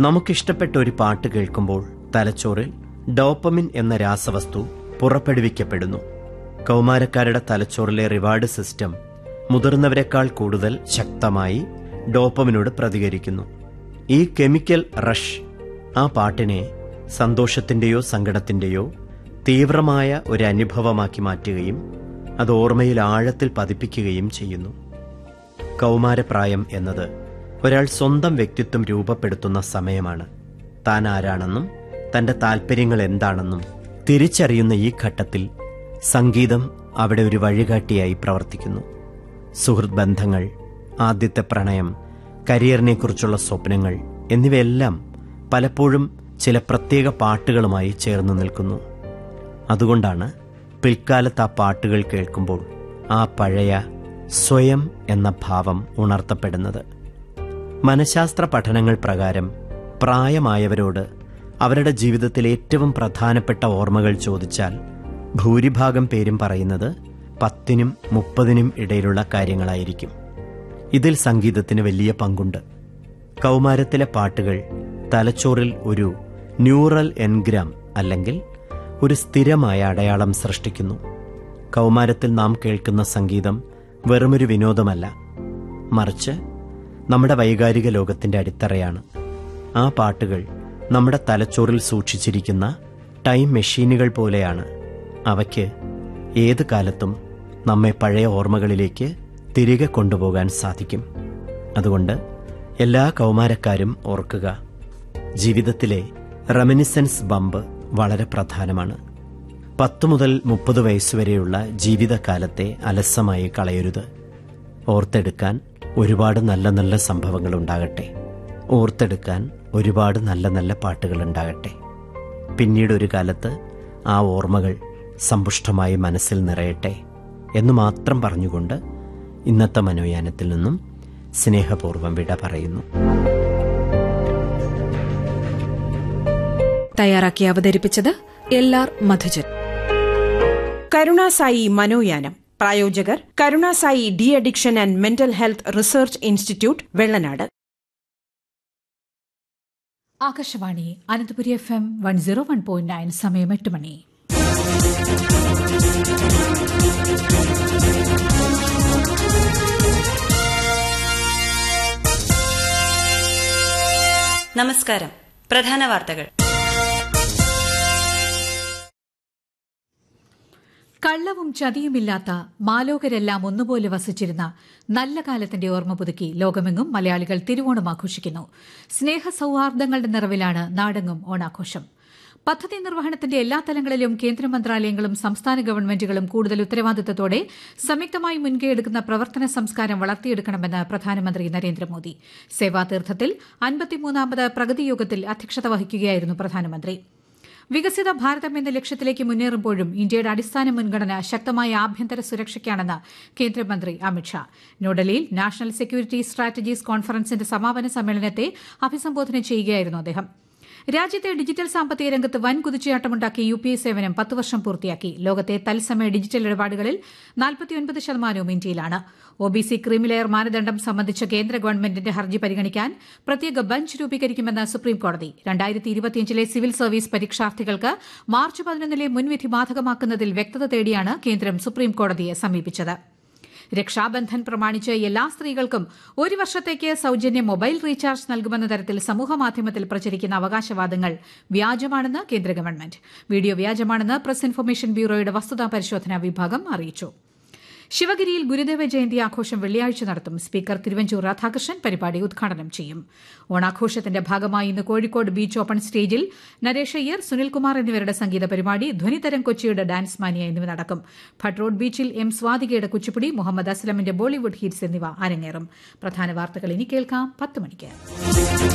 നമുക്കിഷ്ടപ്പെട്ട ഒരു പാട്ട് കേൾക്കുമ്പോൾ തലച്ചോറിൽ ഡോപ്പമിൻ എന്ന രാസവസ്തു പുറപ്പെടുവിക്കപ്പെടുന്നു കൗമാരക്കാരുടെ തലച്ചോറിലെ റിവാർഡ് സിസ്റ്റം മുതിർന്നവരെക്കാൾ കൂടുതൽ ശക്തമായി ഡോപ്പമിനോട് പ്രതികരിക്കുന്നു ഈ കെമിക്കൽ റഷ് ആ പാട്ടിനെ സന്തോഷത്തിന്റെയോ സങ്കടത്തിന്റെയോ തീവ്രമായ ഒരു അനുഭവമാക്കി മാറ്റുകയും അത് ഓർമ്മയിൽ ആഴത്തിൽ പതിപ്പിക്കുകയും ചെയ്യുന്നു കൗമാരപ്രായം എന്നത് ഒരാൾ സ്വന്തം വ്യക്തിത്വം രൂപപ്പെടുത്തുന്ന സമയമാണ് താൻ ആരാണെന്നും തന്റെ താല്പര്യങ്ങൾ എന്താണെന്നും തിരിച്ചറിയുന്ന ഈ ഘട്ടത്തിൽ സംഗീതം അവിടെ ഒരു വഴികാട്ടിയായി പ്രവർത്തിക്കുന്നു സുഹൃത്ത് ബന്ധങ്ങൾ ആദ്യത്തെ പ്രണയം കരിയറിനെക്കുറിച്ചുള്ള സ്വപ്നങ്ങൾ എന്നിവയെല്ലാം പലപ്പോഴും ചില പ്രത്യേക പാട്ടുകളുമായി ചേർന്ന് നിൽക്കുന്നു അതുകൊണ്ടാണ് പിൽക്കാലത്ത് ആ പാട്ടുകൾ കേൾക്കുമ്പോൾ ആ പഴയ സ്വയം എന്ന ഭാവം ഉണർത്തപ്പെടുന്നത് മനഃശാസ്ത്ര പഠനങ്ങൾ പ്രകാരം പ്രായമായവരോട് അവരുടെ ജീവിതത്തിലെ ഏറ്റവും പ്രധാനപ്പെട്ട ഓർമ്മകൾ ചോദിച്ചാൽ ഭൂരിഭാഗം പേരും പറയുന്നത് പത്തിനും മുപ്പതിനും ഇടയിലുള്ള കാര്യങ്ങളായിരിക്കും ഇതിൽ സംഗീതത്തിന് വലിയ പങ്കുണ്ട് കൗമാരത്തിലെ പാട്ടുകൾ തലച്ചോറിൽ ഒരു ന്യൂറൽ എൻഗ്രാം അല്ലെങ്കിൽ ഒരു സ്ഥിരമായ അടയാളം സൃഷ്ടിക്കുന്നു കൗമാരത്തിൽ നാം കേൾക്കുന്ന സംഗീതം വെറുമൊരു വിനോദമല്ല മറിച്ച് നമ്മുടെ വൈകാരിക ലോകത്തിന്റെ അടിത്തറയാണ് ആ പാട്ടുകൾ നമ്മുടെ തലച്ചോറിൽ സൂക്ഷിച്ചിരിക്കുന്ന ടൈം മെഷീനുകൾ പോലെയാണ് അവയ്ക്ക് ഏത് കാലത്തും നമ്മെ പഴയ ഓർമ്മകളിലേക്ക് തിരികെ കൊണ്ടുപോകാൻ സാധിക്കും അതുകൊണ്ട് എല്ലാ കൗമാരക്കാരും ഓർക്കുക ജീവിതത്തിലെ റെമിനിസൻസ് ബമ്പ് വളരെ പ്രധാനമാണ് പത്ത് മുതൽ മുപ്പത് വയസ്സുവരെയുള്ള ജീവിതകാലത്തെ അലസമായി കളയരുത് ഓർത്തെടുക്കാൻ ഒരുപാട് നല്ല നല്ല സംഭവങ്ങൾ ഉണ്ടാകട്ടെ ഓർത്തെടുക്കാൻ ഒരുപാട് നല്ല നല്ല പാട്ടുകൾ ഉണ്ടാകട്ടെ പിന്നീട് ഒരു കാലത്ത് ആ ഓർമ്മകൾ സമ്പുഷ്ടമായി മനസ്സിൽ നിറയട്ടെ എന്ന് മാത്രം പറഞ്ഞുകൊണ്ട് ഇന്നത്തെ മനോയാനത്തിൽ നിന്നും സ്നേഹപൂർവ്വം വിട പറയുന്നു തയ്യാറാക്കി അവതരിപ്പിച്ചത് എൽ ആർ മധുജൻ കരുണാസായി മനോയാനം പ്രായോജകർ Karunasai deaddiction and mental health research institute Vellanad Akashvani Ananthapuri F M one zero one point nine സമയം എട്ട് മണി നമസ്കാരം പ്രധാന വാർത്തകൾ കള്ളവും ചതിയുമില്ലാത്ത മാലോകരെല്ലാം ഒന്നുപോലെ വസിച്ചിരുന്ന നല്ല കാലത്തിന്റെ ഓർമ്മ പുതുക്കി ലോകമെങ്ങും മലയാളികൾ തിരുവോണം ആഘോഷിക്കുന്നു സ്നേഹ സൌഹാർദ്ദങ്ങളുടെ നിറവിലാണ് നാടെങ്ങും ഓണാഘോഷം പദ്ധതി നിർവഹണത്തിന്റെ എല്ലാ തലങ്ങളിലും കേന്ദ്ര മന്ത്രാലയങ്ങളും സംസ്ഥാന ഗവൺമെന്റുകളും കൂടുതൽ ഉത്തരവാദിത്തത്തോടെ സംയുക്തമായി മുൻകൈയെടുക്കുന്ന പ്രവർത്തന സംസ്കാരം വളർത്തിയെടുക്കണമെന്ന് പ്രധാനമന്ത്രി നരേന്ദ്രമോദി സേവാതീർത്ഥത്തിൽ അൻപത്തിമൂന്നാമത് പ്രഗതി യോഗത്തിൽ അധ്യക്ഷത വഹിക്കുകയായിരുന്നു പ്രധാനമന്ത്രി വികസിത ഭാരതം എന്ന ലക്ഷ്യത്തിലേക്ക് മുന്നേറുമ്പോഴും ഇന്ത്യയുടെ അടിസ്ഥാന മുൻഗണന ശക്തമായ ആഭ്യന്തര സുരക്ഷയ്ക്കാണെന്ന് കേന്ദ്രമന്ത്രി അമിത്ഷാ ന്യൂഡൽഹിയിൽ നാഷണൽ സെക്യൂരിറ്റി സ്ട്രാറ്റജീസ് കോൺഫറൻസിന്റെ സമാപന സമ്മേളനത്തെ അഭിസംബോധന ചെയ്യുകയായിരുന്നു അദ്ദേഹം രാജ്യത്തെ ഡിജിറ്റൽ സാമ്പത്തിക രംഗത്ത് വൻ കുതിച്ചുചാട്ടമുണ്ടാക്കിയ യു പി ഐ സേവനം പത്ത് വർഷം പൂർത്തിയാക്കി ലോകത്തെ തത്സമയ ഡിജിറ്റൽ ഇടപാടുകളിൽ നാൽപ്പത്തിയൊൻപത് ശതമാനവും ഇന്ത്യയിലാണ് ഒ ബി സി ക്രീമിലെയർ മാനദണ്ഡം സംബന്ധിച്ച കേന്ദ്ര ഗവൺമെന്റിന്റെ ഹർജി പരിഗണിക്കാൻ പ്രത്യേക ബഞ്ച് രൂപീകരിക്കുമെന്ന് സുപ്രീംകോടതി രണ്ടായിരത്തി ഇരുപത്തിയഞ്ചിലെ സിവിൽ സർവീസ് പരീക്ഷാർത്ഥികൾക്ക് മാർച്ച് പതിനൊന്നിലെ മുൻവിധി ബാധകമാക്കുന്നതിൽ വ്യക്തത തേടിയാണ് കേന്ദ്രം സുപ്രീംകോടതിയെ സമീപിച്ചത് രക്ഷാബന്ധൻ പ്രമാണിച്ച് എല്ലാ സ്ത്രീകൾക്കും ഒരു വർഷത്തേക്ക് സൌജന്യ മൊബൈൽ റീചാർജ് നൽകുമെന്ന തരത്തിൽ സമൂഹമാധ്യമത്തിൽ പ്രചരിക്കുന്ന അവകാശവാദങ്ങൾ വ്യാജമാണെന്ന് കേന്ദ്ര ഗവൺമെന്റ് വീഡിയോ വ്യാജമാണെന്ന് പ്രസ് ഇൻഫർമേഷൻ ബ്യൂറോയുടെ വസ്തുതാ പരിശോധനാ വിഭാഗം അറിയിച്ചു ശിവഗിരിയിൽ ഗുരുദേവ ജയന്തി ആഘോഷം വെള്ളിയാഴ്ച നടത്തും സ്പീക്കർ തിരുവഞ്ചൂർ രാധാകൃഷ്ണൻ പരിപാടി ഉദ്ഘാടനം ചെയ്യും ഓണാഘോഷത്തിന്റെ ഭാഗമായി ഇന്ന് കോഴിക്കോട് ബീച്ച് ഓപ്പൺ സ്റ്റേജിൽ നരേഷ് അയ്യർ സുനിൽകുമാർ എന്നിവരുടെ സംഗീത പരിപാടി ധ്വനിതരം കൊച്ചിയുടെ ഡാൻസ് മാനിയ എന്നിവ നടക്കും ഭട്രോഡ് ബീച്ചിൽ എം സ്വാതികയുടെ കുച്ചിപ്പുടി മുഹമ്മദ് അസ്ലമിന്റെ ബോളിവുഡ് ഹിറ്റ്സ് എന്നിവ അരങ്ങേറും പ്രധാന വാർത്തകൾ ഇനി കേൾക്കാം പത്ത് മണിക്ക്